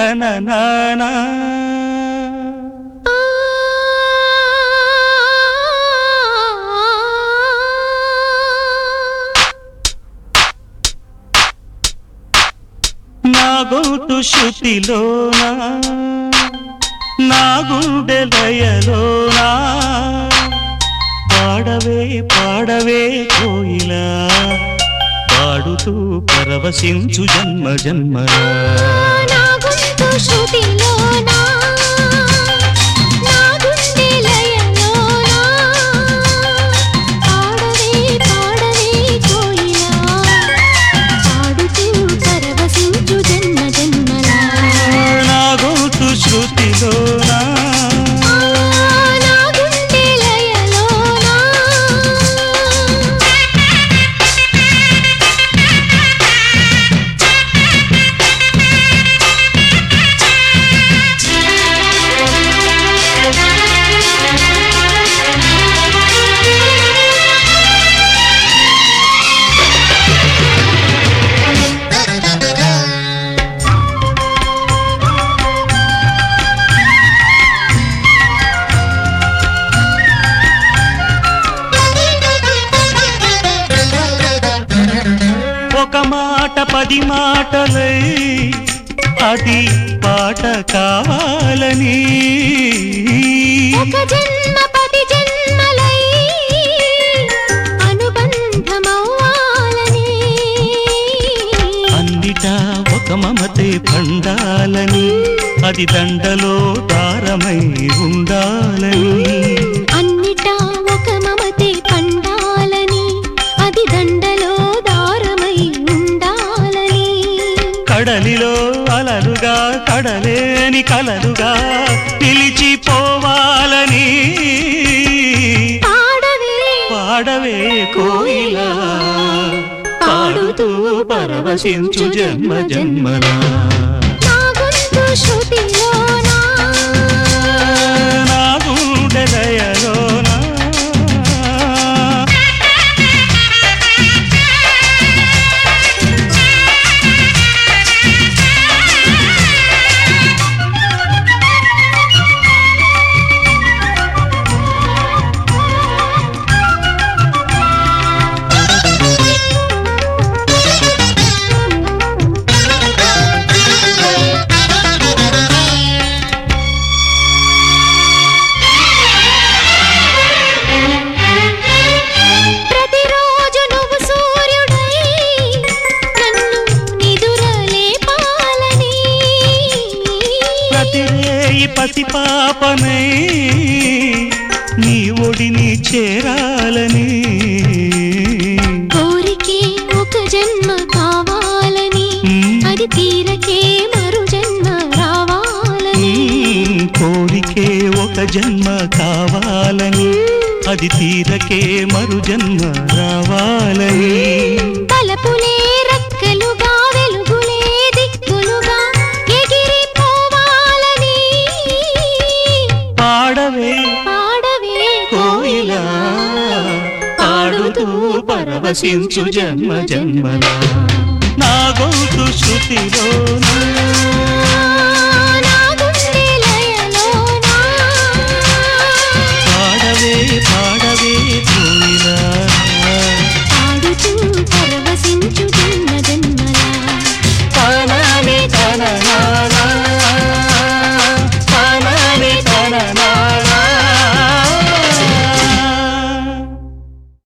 తన నానా నా గొంతు శృతిలోనా నా గుండె లయలోనా పాడవే పాడవే కోయిలా పాడుతూ పరవశించు జన్మ జన్మలా నా గొంతు శృతిలోనా నా గుండె లయలోనా పాడవే పాడవే కోయిలా పాడుతూ పరవశించు జన్మ జన్మలా నా గొంతు శృతిలోనా నా గుండె లయలోనా ఒక మాట పది మాటలై అది పాట కావాలని ఒక జన్మ పది జన్మలై అనుబంధమవ్వాలని అన్నిటా ఒక మమతే పండాలని అది దండలో దారమై ఉండాలని అన్నిటా ఒక మమతే పండాలని అది దండలో దారమై ఉండాలని కడలిలో అలలుగా కడలేని కలలుగా నిలిచిపోవాలని పాడవే పాడవే కోయిలా పాడుతూ పరవశించు జన్మ జన్మలా నా గొంతు శృతిలోనా నా గుండె లయలోనా ప్రతిరోజు నువ్వు సూర్యుడై నన్ను నిదురలేపాలని ప్రతిరేయి పసిపాపనై నీ ఒడిని చేరాలని కోరికే ఒక జన్మ కావాలని మ్మ్. అది తీరకే మరు జన్మ రావాలని మ్మ్, కోరికే ఒక జన్మ కావాలని అది తీరకే మరు జన్మ రావాలని తలపులే రక్కలుగా వెలుగులే దిక్కులుగా ఎగిరిపోవాలని పాడవే పాడవే కోయిలా పాడుతూ పరవశించు జన్మ జన్మలా నా గొంతు శృతిలోనా నా గుండె లయలోనా పాడవే పాడవే కోయిలా పాడుతూ పరవశించు